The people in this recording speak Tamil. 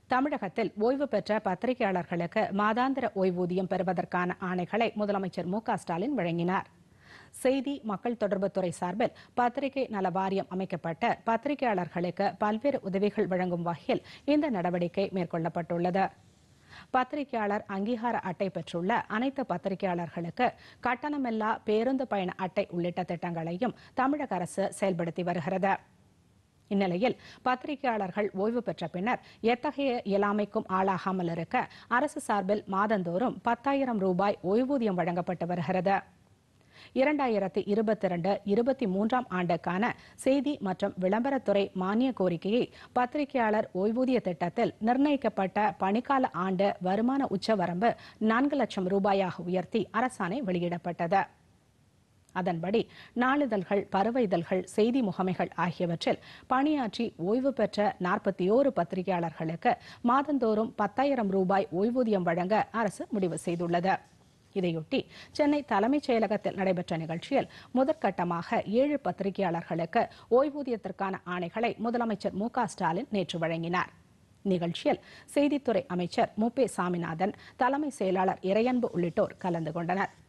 தமிழகத்தில் ஓய்வு பெற்ற பத்திரிகையாளர்களுக்கு மாதாந்திர ஓய்வூதியம் பெறுவதற்கான ஆணைகளை முதலமைச்சர் மு க ஸ்டாலின் வழங்கினார் செய்தி மக்கள் தொடர்புத்துறை சார்பில் பத்திரிகை நல வாரியம் அமைக்கப்பட்ட பத்திரிகையாளர்களுக்கு பல்வேறு உதவிகள் வழங்கும் வகையில் இந்த நடவடிக்கை மேற்கொள்ளப்பட்டுள்ளது பத்திரிகையாளர் அங்கீகார அட்டை பெற்றுள்ள அனைத்து பத்திரிகையாளர்களுக்கு கட்டணமில்லா பேருந்து பயண அட்டை உள்ளிட்ட திட்டங்களையும் தமிழக அரசு செயல்படுத்தி வருகிறது இந்நிலையில் பத்திரிகையாளர்கள் ஓய்வு பெற்ற பின்னர் எத்தகைய இயலாமைக்கும் ஆளாகாமல் இருக்க அரசு சார்பில் மாதந்தோறும் பத்தாயிரம் ரூபாய் ஓய்வூதியம் வழங்கப்பட்டு வருகிறது இரண்டாயிரத்தி இருபத்தி இரண்டு இருபத்தி மூன்றாம் ஆண்டுக்கான செய்தி மற்றும் விளம்பரத்துறை மானிய கோரிக்கையை பத்திரிகையாளர் ஓய்வூதிய திட்டத்தில் நிர்ணயிக்கப்பட்ட பணிக்கால ஆண்டு வருமான உச்சவரம்பு நான்கு லட்சம் ரூபாயாக உயர்த்தி அரசாணை வெளியிடப்பட்டது அதன்படி நாளிதழ்கள் பருவ இதழ்கள் செய்தி முகமைகள் ஆகியவற்றில் பணியாற்றி ஓய்வு பெற்ற நாற்பத்தி ஓரு பத்திரிகையாளர்களுக்கு மாதந்தோறும் பத்தாயிரம் ரூபாய் ஓய்வூதியம் வழங்க அரசு முடிவு செய்துள்ளது இதையொட்டி சென்னை தலைமைச் செயலகத்தில் நடைபெற்ற நிகழ்ச்சியில் முதற்கட்டமாக ஏழு பத்திரிகையாளர்களுக்கு ஓய்வூதியத்திற்கான ஆணைகளை முதலமைச்சர் மு க ஸ்டாலின் நேற்று வழங்கினார் நிகழ்ச்சியில் செய்தித்துறை அமைச்சர் மு பே சாமிநாதன் தலைமை செயலாளர் இறையன்பு உள்ளிட்டோர் கலந்து கொண்டனர்